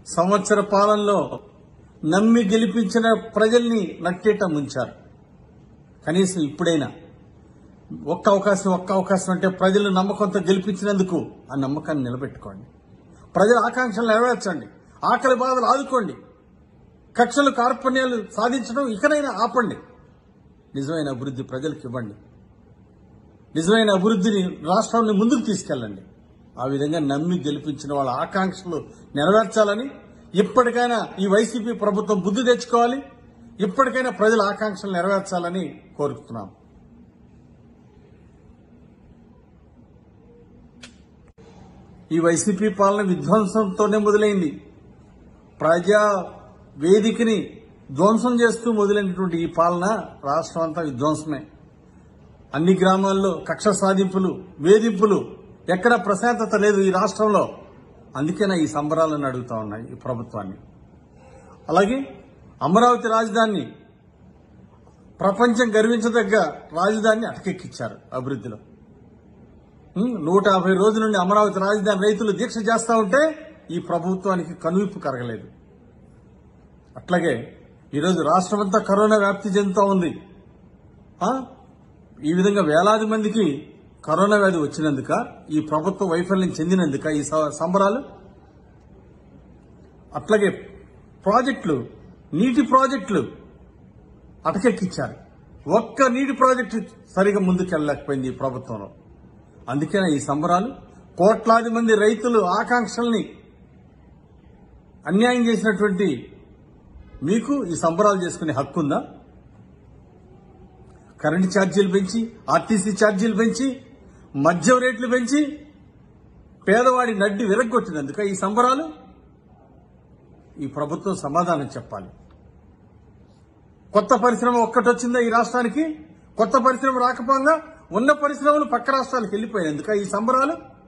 సంవత్సర పాలనలో నమ్మి గెలిపించిన ప్రజల్ని నట్టేట ముంచారు కనీసం ఇప్పుడైనా ఒక్క అవకాశం ఒక్క అవకాశం అంటే ప్రజలు నమ్మకంతో గెలిపించినందుకు ఆ నమ్మకాన్ని నిలబెట్టుకోండి ప్రజల ఆకాంక్షలు నెరవేర్చండి ఆకలి బాధలు ఆదుకోండి కక్షలు కార్పణ్యాలు సాధించడం ఇకనైనా ఆపండి నిజమైన అభివృద్ధి ప్రజలకు ఇవ్వండి నిజమైన అభివృద్ధిని రాష్ట్రాన్ని ముందుకు తీసుకెళ్ళండి ఆ విధంగా నమ్మి గెలిపించిన వాళ్ళ ఆకాంక్షలు నెరవేర్చాలని ఇప్పటికైనా ఈ వైసీపీ ప్రభుత్వం బుద్ధి తెచ్చుకోవాలి ఇప్పటికైనా ప్రజల ఆకాంక్షలు నెరవేర్చాలని కోరుతున్నాం ఈ వైసీపీ పాలన విధ్వంసంతోనే మొదలైంది ప్రజా వేదికని ధ్వంసం చేస్తూ మొదలైనటువంటి ఈ పాలన రాష్ట్రం అంతా విధ్వంసమే అన్ని గ్రామాల్లో కక్ష సాధింపులు వేధింపులు ఎక్కడ ప్రశాంతత లేదు ఈ రాష్ట్రంలో అందుకేనా ఈ సంబరాలను అడుగుతా ఉన్నాయి ఈ ప్రభుత్వాన్ని అలాగే అమరావతి రాజధాని ప్రపంచం గర్వించదగ్గ రాజధానిని అటకెక్కించారు అభివృద్ధిలో ఉం, నూట యాభై రోజుల నుండి అమరావతి రాజధాని రైతులు దీక్ష చేస్తా ఉంటే ఈ ప్రభుత్వానికి కనువిప్పు కరగలేదు అట్లాగే ఈరోజు రాష్ట్రమంతా కరోనా వ్యాప్తి చెందుతూ ఉంది ఆ? ఈ విధంగా వేలాది మందికి కరోనా వ్యాధి వచ్చినందుక ఈ ప్రభుత్వ వైఫల్యం చెందినందుక ఈ స- సంబరాలు అట్లాగే ప్రాజెక్టులు నీటి ప్రాజెక్టులు అటకెక్కించారు ఒక్క నీటి ప్రాజెక్టు సరిగా ముందుకెళ్ళలేకపోయింది ఈ ప్రభుత్వంలో అందుకనే ఈ సంబరాలు కోట్లాది మంది రైతులు ఆకాంక్షల్ని అన్యాయం చేసినటువంటి మీకు ఈ సంబరాలు చేసుకునే హక్కు ఉందా కరెంటు ఛార్జీలు పెంచి ఆర్టీసీ ఛార్జీలు పెంచి మద్యం రేట్లు పెంచి పేదవాడి నడ్డి విరగ్గొట్టినందుక ఈ సంబరాలు ఈ ప్రభుత్వం సమాధానం చెప్పాలి కొత్త పరిశ్రమ ఒక్కటి వచ్చిందా ఈ రాష్ట్రానికి కొత్త పరిశ్రమ రాకపోగా ఉన్న పరిశ్రమలు పక్క రాష్ట్రాలకు వెళ్ళిపోయినందుక ఈ సంబరాలు